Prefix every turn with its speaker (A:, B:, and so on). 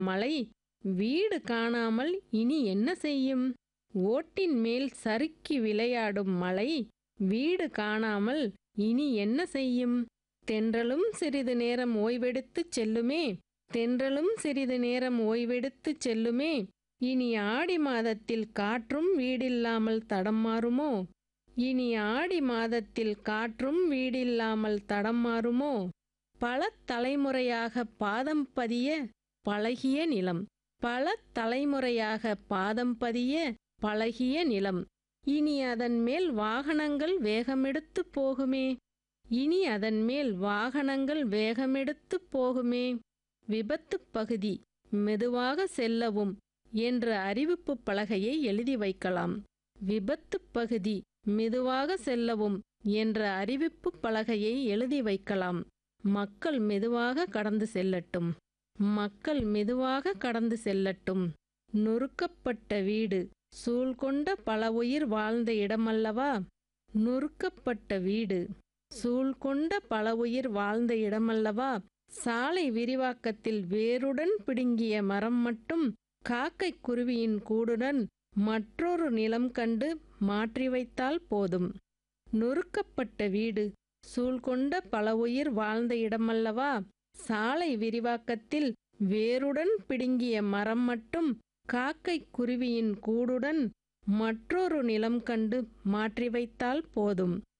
A: மலை வீடு காணாமல் இனி என்ன செய்யும் ஓட்டின் மேல் சறுக்கி விளையாடும் மலை வீடு காணாமல் இனி என்ன செய்யும் தென்றலும் சிறிது நேரம் ஓய்வெடுத்துச் செல்லுமே தென்றலும் சிறிது நேரம் ஓய்வெடுத்துச் செல்லுமே இனி ஆடி மாதத்தில் காற்றும் வீடில்லாமல் தடம் மாறுமோ இனி ஆடி மாதத்தில் காற்றும் வீடில்லாமல் தடம் மாறுமோ பல தலைமுறையாக பாதம் பதிய பழகிய நிலம் பல தலைமுறையாக பாதம் பதிய பழகிய நிலம் இனி அதன் மேல் வாகனங்கள் வேகமெடுத்து போகுமே இனி அதன் மேல் வாகனங்கள் வேகமெடுத்து போகுமே விபத்து பகுதி மெதுவாக செல்லவும் என்ற அறிவிப்பு பலகையை எழுதி வைக்கலாம் விபத்து பகுதி மெதுவாக செல்லவும் என்ற அறிவிப்பு பலகையை எழுதி வைக்கலாம் மக்கள் மெதுவாக கடந்து செல்லட்டும் மக்கள் மெதுவாக கடந்து செல்லட்டும் நொறுக்கப்பட்ட வீடு சூழ்கொண்ட பல உயிர் வாழ்ந்த இடமல்லவா நொறுக்கப்பட்ட வீடு சூழ்கொண்ட பல உயிர் வாழ்ந்த இடமல்லவா சாலை விரிவாக்கத்தில் வேருடன் பிடுங்கிய மரம் மட்டும் காக்கை குருவியின் கூடுடன் மற்றொரு நிலம் கண்டு மாற்றி வைத்தால் போதும் நொறுக்கப்பட்ட வீடு சூழ்கொண்ட பல உயிர் வாழ்ந்த இடமல்லவா சாலை விரிவாக்கத்தில் வேருடன் பிடுங்கிய மரம் மட்டும் காக்கை குருவியின் கூடுடன் மற்றொரு நிலம் கண்டு மாற்றி வைத்தால் போதும்